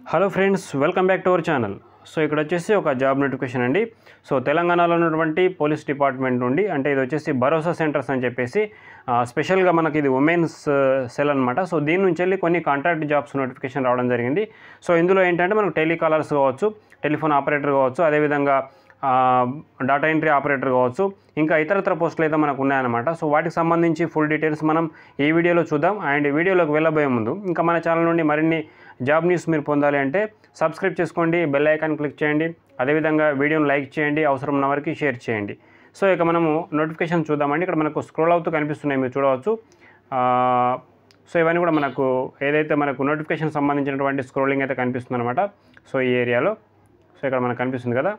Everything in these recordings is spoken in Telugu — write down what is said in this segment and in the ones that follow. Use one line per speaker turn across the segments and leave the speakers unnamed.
hello friends welcome back to our channel so ఇక్కడ వచ్చేసి ఒక జాబ్ నోటిఫికేషన్ అండి సో తెలంగాణలో ఉన్నటువంటి పోలీస్ డిపార్ట్మెంట్ నుండి అంటే ఇది వచ్చేసి భరోసా సెంటర్స్ అని చెప్పేసి ఆ, స్పెషల్గా మనకి ఇది ఉమెన్స్ సెల్ అనమాట సో దీని నుంచి వెళ్ళి కొన్ని కాంట్రాక్ట్ జాబ్స్ నోటిఫికేషన్ రావడం జరిగింది సో ఇందులో ఏంటంటే మనకు టెలికాలర్స్ కావచ్చు టెలిఫోన్ ఆపరేటర్ కావచ్చు అదేవిధంగా ఆ, డాటా ఎంట్రీ ఆపరేటర్ కావచ్చు ఇంకా ఇతరత్ర పోస్టులు అయితే మనకు ఉన్నాయన్నమాట సో వాటికి సంబంధించి ఫుల్ డీటెయిల్స్ మనం ఈ వీడియోలో చూద్దాం అండ్ వీడియోలోకి వెళ్ళబోయే ముందు ఇంకా మన ఛానల్ నుండి మరిన్ని జాబ్ న్యూస్ మీరు పొందాలి అంటే సబ్స్క్రైబ్ చేసుకోండి బెల్ ఐకాన్ క్లిక్ చేయండి అదేవిధంగా వీడియోని లైక్ చేయండి అవసరం ఉన్న వారికి షేర్ చేయండి సో ఇక మనము నోటిఫికేషన్ చూద్దామండి ఇక్కడ మనకు స్క్రోల్ అవుతూ కనిపిస్తున్నాయి మీరు చూడవచ్చు ఆ, సో ఇవన్నీ కూడా మనకు ఏదైతే మనకు నోటిఫికేషన్ సంబంధించినటువంటి స్క్రోలింగ్ అయితే కనిపిస్తుంది అనమాట సో ఈ ఏరియాలో సో ఇక్కడ మనకు కనిపిస్తుంది కదా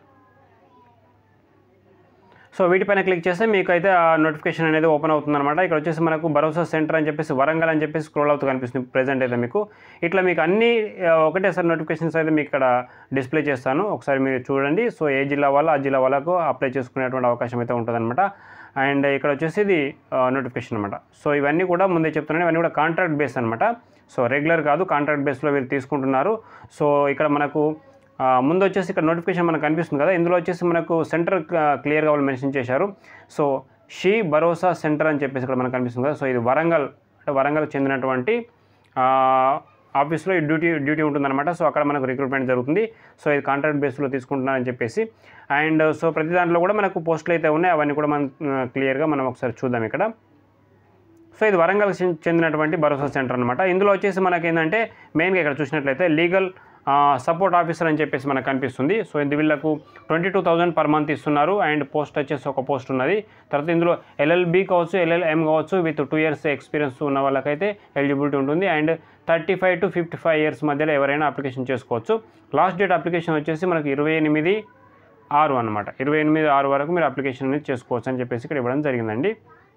సో వీటిపైన క్లిక్ చేస్తే మీకు అయితే ఆ నోటిఫికేషన్ అనేది ఓపెన్ అవుతుంది అనమాట ఇక్కడ వచ్చేసి మనకు భరోసా సెంటర్ అని చెప్పేసి వరంగల్ అని చెప్పేసి స్క్రోల్ అవుతూ కనిపిస్తుంది ప్రెజెంట్ అయితే మీకు ఇట్లా మీకు అన్ని ఆ, ఒకటేసారి నోటిఫికేషన్స్ అయితే మీకు ఇక్కడ డిస్ప్లే చేస్తాను ఒకసారి మీరు చూడండి సో ఏ జిల్లా వాళ్ళు ఆ జిల్లా వాళ్ళకు అప్లై చేసుకునేటువంటి అవకాశం అయితే ఉంటుందన్నమాట అండ్ ఇక్కడ వచ్చేసి ఇది నోటిఫికేషన్ అనమాట సో ఇవన్నీ కూడా ముందే చెప్తున్నాను ఇవన్నీ కూడా కాంట్రాక్ట్ బేస్ అనమాట సో రెగ్యులర్ కాదు కాంట్రాక్ట్ బేస్లో వీళ్ళు తీసుకుంటున్నారు సో ఇక్కడ మనకు ఆ, ముందు వచ్చేసి ఇక్కడ నోటిఫికేషన్ మనకు కనిపిస్తుంది కదా ఇందులో వచ్చేసి మనకు సెంటర్ క్లియర్గా వాళ్ళు మెన్షన్ చేశారు సో షీ భరోసా సెంటర్ అని చెప్పేసి ఇక్కడ మనకు కనిపిస్తుంది కదా సో ఇది వరంగల్ అంటే వరంగల్ చెందినటువంటి ఆ, ఆఫీస్లో ఈ డ్యూటీ డ్యూటీ ఉంటుందన్నమాట సో అక్కడ మనకు రిక్రూట్మెంట్ జరుగుతుంది సో ఇది కాంట్రాక్ట్ బేస్లో తీసుకుంటున్నారని చెప్పేసి అండ్ సో ప్రతి దాంట్లో కూడా మనకు పోస్టులు అయితే ఉన్నాయి అవన్నీ కూడా మనం క్లియర్గా మనం ఒకసారి చూద్దాం ఇక్కడ సో ఇది వరంగల్ చెంది- చెందినటువంటి భరోసా సెంటర్ అనమాట ఇందులో వచ్చేసి మనకి ఏంటంటే మెయిన్గా ఇక్కడ చూసినట్లయితే లీగల్ సపోర్ట్ ఆఫీసర్ అని చెప్పేసి మనకు కనిపిస్తుంది సో ఇది వీళ్ళకు twenty two thousand per month ఇస్తున్నారు అండ్ పోస్ట్ వచ్చేసి ఒక పోస్ట్ ఉన్నది తర్వాత ఇందులో ఎల్ఎల్బి కావచ్చు ఎల్ఎల్ఎం కావచ్చు విత్ టూ ఇయర్స్ ఎక్స్పీరియన్స్ ఉన్న వాళ్ళకైతే ఎలిజిబిలిటీ ఉంటుంది and thirty five to fifty five years మధ్యలో ఎవరైనా అప్లికేషన్ చేసుకోవచ్చు లాస్ట్ డేట్ అప్లికేషన్ వచ్చేసి మనకి ఇరవై ఎనిమిది ఆరు అనమాట ఇరవై ఎనిమిది ఆరు వరకు మీరు అప్లికేషన్ అనేది చేసుకోవచ్చు అని చెప్పేసి ఇక్కడ ఇవ్వడం జరిగిందండి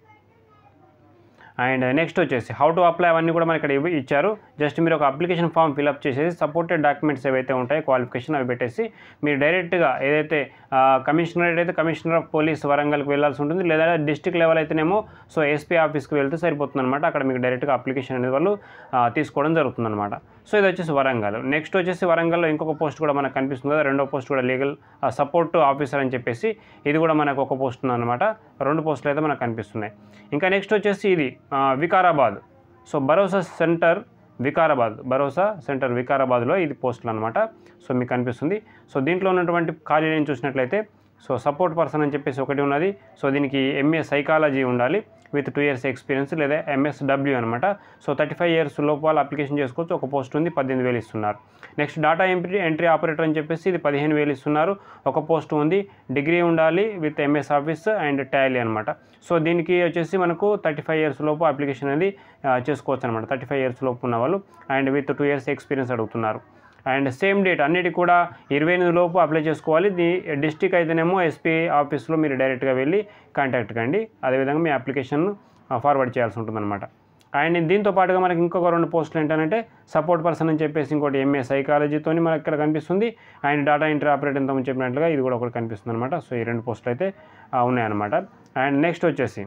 అండ్ నెక్స్ట్ వచ్చేసి హౌ టు అప్లై అవన్నీ కూడా మనకి ఇక్కడ ఇవ్వి- ఇచ్చారు జస్ట్ మీరు ఒక అప్లికేషన్ ఫామ్ ఫిల్అప్ చేసేసి సపోర్టెడ్ డాక్యుమెంట్స్ ఏవైతే ఉంటాయో క్వాలిఫికేషన్ అవి పెట్టేసి మీరు డైరెక్ట్గా ఏదైతే కమిషనరేట్ అయితే కమిషనర్ ఆఫ్ పోలీస్ వరంగల్కి వెళ్ళాల్సి ఉంటుంది లేదా డిస్ట్రిక్ట్ లెవెల్ అయితేనేమో సో ఎస్పీ ఆఫీస్కి వెళ్తే సరిపోతుంది అనమాట అక్కడ మీకు డైరెక్ట్గా అప్లికేషన్ అనేది వాళ్ళు ఆ, తీసుకోవడం జరుగుతుంది అనమాట సో ఇది వచ్చేసి వరంగల్ నెక్స్ట్ వచ్చేసి వరంగల్లో ఇంకొక పోస్ట్ కూడా మనకు కనిపిస్తుంది కదా రెండో పోస్ట్ కూడా లీగల్ సపోర్ట్ ఆఫీసర్ అని చెప్పేసి ఇది కూడా మనకు ఒక పోస్ట్ ఉందన్నమాట రెండు పోస్టులు అయితే మనకు కనిపిస్తున్నాయి ఇంకా నెక్స్ట్ వచ్చేసి ఇది ఆ, Vikarabad so Bharosa centre Vikarabad Bharosa centre వికారాబాద్లో ఇది పోస్టులు అనమాట సో మీకు కనిపిస్తుంది సో దీంట్లో ఉన్నటువంటి ఖాళీలను చూసినట్లయితే సో సపోర్ట్ పర్సన్ అని చెప్పేసి ఒకటి ఉన్నది సో దీనికి ఎంఏ సైకాలజీ ఉండాలి విత్ టూ ఇయర్స్ ఎక్స్పీరియన్స్ లేదా ఎంఎస్డబ్ల్యూ అనమాట సో థర్టీ ఫైవ్ ఇయర్స్ లోపల అప్లికేషన్ చేసుకోవచ్చు ఒక పోస్ట్ ఉంది పద్దెనిమిది వేలు ఇస్తున్నారు next data entry entry operator అని చెప్పేసి ఇది పదిహేను వేలు ఇస్తున్నారు ఒక పోస్ట్ ఉంది డిగ్రీ ఉండాలి with MS office and Tally అనమాట సో దీనికి వచ్చేసి మనకు థర్టీ ఫైవ్ ఇయర్స్ లోపు అప్లికేషన్ అనేది ఆ, చేసుకోవచ్చు అనమాట థర్టీ ఫైవ్ ఇయర్స్ లోపు ఉన్న వాళ్ళు and with two years experience అడుగుతున్నారు అండ్ సేమ్ డేట్ అన్నిటి కూడా ఇరవై ఎనిమిది లోపు అప్లై చేసుకోవాలి ది డిస్టిక్ అయితేనేమో ఎస్పీ ఆఫీస్లో మీరు డైరెక్ట్గా వెళ్ళి కాంటాక్ట్ కండి అదేవిధంగా మీ అప్లికేషన్ ఫార్వర్డ్ చేయాల్సి ఉంటుందన్నమాట అండ్ దీంతో పాటుగా మనకి ఇంకొక రెండు పోస్టులు ఏంటంటే సపోర్ట్ పర్సన్ అని చెప్పేసి ఇంకోటి ఎంఏ సైకాలజీతో మనకి ఇక్కడ కనిపిస్తుంది అండ్ డాటా ఎంట్రీ ఆపరేటర్ ఇంత చెప్పినట్లుగా ఇది కూడా ఒకటి కనిపిస్తుంది అనమాట సో ఈ రెండు పోస్టులు అయితే ఆ, ఉన్నాయన్నమాట అండ్ నెక్స్ట్ వచ్చేసి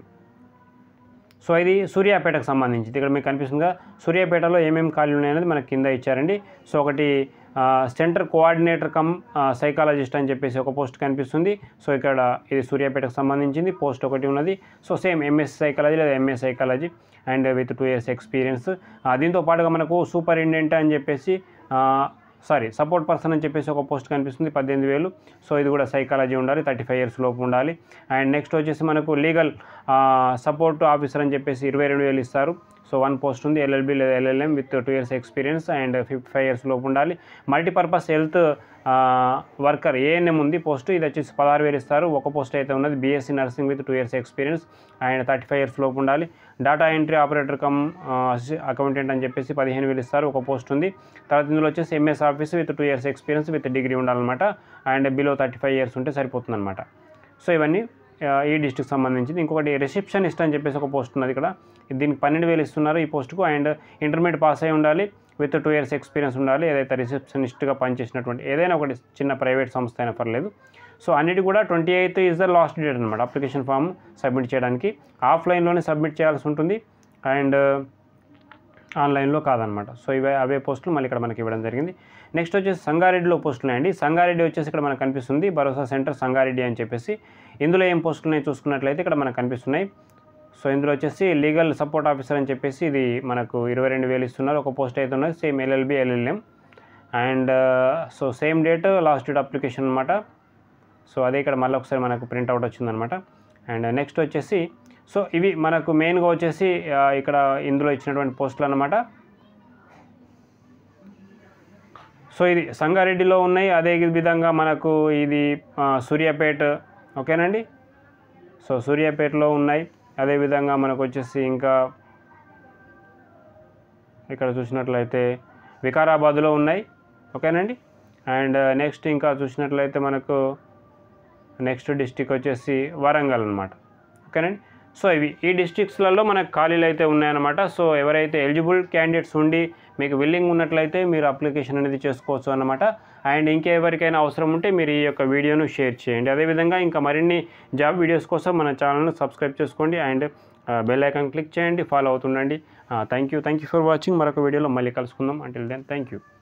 సో ఇది సూర్యాపేటకు సంబంధించి ఇక్కడ మీకు కనిపిస్తుందిగా సూర్యాపేటలో ఏమేమి ఖాళీలు ఉన్నాయనేది మనకి కింద ఇచ్చారండి సో ఒకటి ఆ, సెంటర్ కోఆర్డినేటర్ కమ్ ఆ, సైకాలజిస్ట్ అని చెప్పేసి ఒక పోస్ట్ కనిపిస్తుంది సో ఇక్కడ ఇది సూర్యాపేటకు సంబంధించింది పోస్ట్ ఒకటి ఉన్నది సో సేమ్ ఎంఎస్ సైకాలజీ లేదా MA psychology and with two years experience దీంతో పాటుగా మనకు సూపరింటెండెంట్ అని చెప్పేసి సారీ సపోర్ట్ పర్సన్ అని చెప్పేసి ఒక పోస్ట్ కనిపిస్తుంది పద్దెనిమిది వేలు సో ఇది కూడా సైకాలజీ ఉండాలి థర్టీ ఫైవ్ ఇయర్స్ లోపు ఉండాలి అండ్ నెక్స్ట్ వచ్చేసి మనకు లీగల్ సపోర్ట్ ఆఫీసర్ అని చెప్పేసి ఇరవై రెండు వేలు ఇస్తారు సో వన్ పోస్ట్ ఉంది ఎల్ఎల్బి లేదా LLM with two years experience and fifty five years లోపు ఉండాలి మల్టీపర్పస్ హెల్త్ వర్కర్ ఏఎన్ఎం ఉంది పోస్ట్ ఇది వచ్చేసి పదహారు వేలు ఇస్తారు ఒక పోస్ట్ అయితే ఉన్నది BSc nursing with two years experience and thirty five years లోపు ఉండాలి data entry operator cum accountant అని చెప్పేసి పదిహేను వేలు ఇస్తారు ఒక పోస్ట్ ఉంది తర్వాత ఇందులో వచ్చేసి MS office with two years experience with degree ఉండాలన్నమాట and below thirty five years ఉంటే సరిపోతుందన్నమాట సో ఇవన్నీ ఆ, ఈ డిస్ట్రిక్ట్ సంబంధించింది ఇంకొకటి రిసెప్షనిస్ట్ అని చెప్పేసి ఒక పోస్ట్ ఉన్నది ఇక్కడ దీనికి పన్నెండు వేలు ఇస్తున్నారు ఈ పోస్ట్కు అండ్ ఇంటర్మీడియట్ పాస్ అయి ఉండాలి విత్ టూ ఇయర్స్ ఎక్స్పీరియన్స్ ఉండాలి ఏదైతే రిసెప్షనిస్ట్గా పనిచేసినటువంటి ఏదైనా ఒకటి చిన్న ప్రైవేట్ సంస్థ అయినా పర్లేదు సో అన్నిటి కూడా twenty eighth is the last date అనమాట అప్లికేషన్ ఫామ్ సబ్మిట్ చేయడానికి ఆఫ్లైన్లోనే సబ్మిట్ చేయాల్సి ఉంటుంది అండ్ ఆన్లైన్లో కాదనమాట సో ఇవే అవే పోస్టులు మళ్ళీ ఇక్కడ మనకి ఇవ్వడం జరిగింది నెక్స్ట్ వచ్చేసి సంగారెడ్డిలో పోస్టులు ఉన్నాయండి సంగారెడ్డి వచ్చేసి ఇక్కడ మనకు కనిపిస్తుంది భరోసా సెంటర్ సంగారెడ్డి అని చెప్పేసి ఇందులో ఏం పోస్టులు ఉన్నాయి చూసుకున్నట్లయితే ఇక్కడ మనకు కనిపిస్తున్నాయి సో ఇందులో వచ్చేసి లీగల్ సపోర్ట్ ఆఫీసర్ అని చెప్పేసి ఇది మనకు ఇరవై రెండు వేలు ఇస్తున్నారు ఒక పోస్ట్ అయితే ఉన్నది same LLB LLM and so same date last date application అనమాట సో అదే ఇక్కడ మళ్ళీ ఒకసారి మనకు ప్రింట్అవుట్ వచ్చిందనమాట అండ్ నెక్స్ట్ వచ్చేసి సో ఇవి మనకు మెయిన్గా వచ్చేసి ఆ, ఇక్కడ ఇందులో ఇచ్చినటువంటి పోస్టులు అనమాట సో ఇది సంగారెడ్డిలో ఉన్నాయి అదే విధంగా మనకు ఇది ఆ, సూర్యాపేట ఓకేనండి సో సూర్యాపేటలో ఉన్నాయి అదేవిధంగా మనకు వచ్చేసి ఇంకా ఇక్కడ చూసినట్లయితే వికారాబాద్లో ఉన్నాయి ఓకేనండి అండ్ నెక్స్ట్ ఇంకా చూసినట్లయితే మనకు నెక్స్ట్ డిస్టిక్ వచ్చేసి వరంగల్ అనమాట ఓకేనండి సో ఇవి ఈ డిస్ట్రిక్ట్స్లలో మనకు ఖాళీలు అయితే ఉన్నాయన్నమాట సో ఎవరైతే ఎలిజిబుల్ క్యాండిడేట్స్ ఉండి మీకు విల్లింగ్ ఉన్నట్లయితే మీరు అప్లికేషన్ అనేది చేసుకోవచ్చు అన్నమాట అండ్ ఇంకెవరికైనా అవసరం ఉంటే మీరు ఈ యొక్క వీడియోను షేర్ చేయండి అదేవిధంగా ఇంకా మరిన్ని జాబ్ వీడియోస్ కోసం మన ఛానల్ను సబ్స్క్రైబ్ చేసుకోండి అండ్ బెల్ ఐకాన్ క్లిక్ చేయండి ఫాలో అవుతుండండి thank you thank you for watching మరొక వీడియోలో మళ్ళీ కలుసుకుందాం అంటిల్ దెన్ థ్యాంక్ యూ